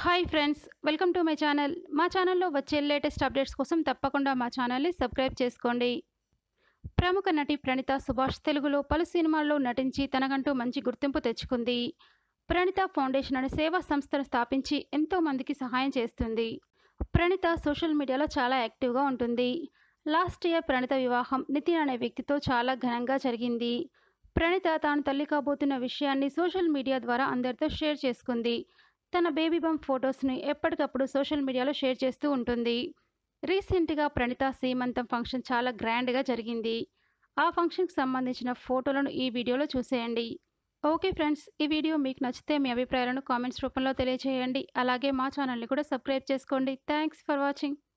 hi friends welcome to my channel మా ఛానల్లో వచ్చే లేటెస్ట్ అప్డేట్స్ కోసం తప్పకుండా మా ఛానల్ని సబ్స్క్రైబ్ చేసుకోండి ప్రముఖ నటి ప్రణీత సుభాష్ తెలుగులో పలు సినిమాల్లో నటించి తనకంటూ మంచి గుర్తింపు తెచ్చుకుంది ప్రణీత ఫౌండేషన్ అనే సేవా సంస్థను స్థాపించి ఎంతో మందికి సహాయం చేస్తుంది ప్రణీత సోషల్ మీడియాలో చాలా యాక్టివ్గా ఉంటుంది లాస్ట్ ఇయర్ ప్రణీత వివాహం నితిన్ అనే వ్యక్తితో చాలా ఘనంగా జరిగింది ప్రణీత తాను తల్లి కాబోతున్న విషయాన్ని సోషల్ మీడియా ద్వారా అందరితో షేర్ చేసుకుంది తన బేబీ బమ్ ఫొటోస్ని ఎప్పటికప్పుడు సోషల్ మీడియాలో షేర్ చేస్తూ ఉంటుంది రీసెంట్గా ప్రణీత సీమంతం ఫంక్షన్ చాలా గ్రాండ్గా జరిగింది ఆ ఫంక్షన్కి సంబంధించిన ఫోటోలను ఈ వీడియోలో చూసేయండి ఓకే ఫ్రెండ్స్ ఈ వీడియో మీకు నచ్చితే మీ అభిప్రాయాలను కామెంట్స్ రూపంలో తెలియజేయండి అలాగే మా ఛానల్ని కూడా సబ్స్క్రైబ్ చేసుకోండి థ్యాంక్స్ ఫర్ వాచింగ్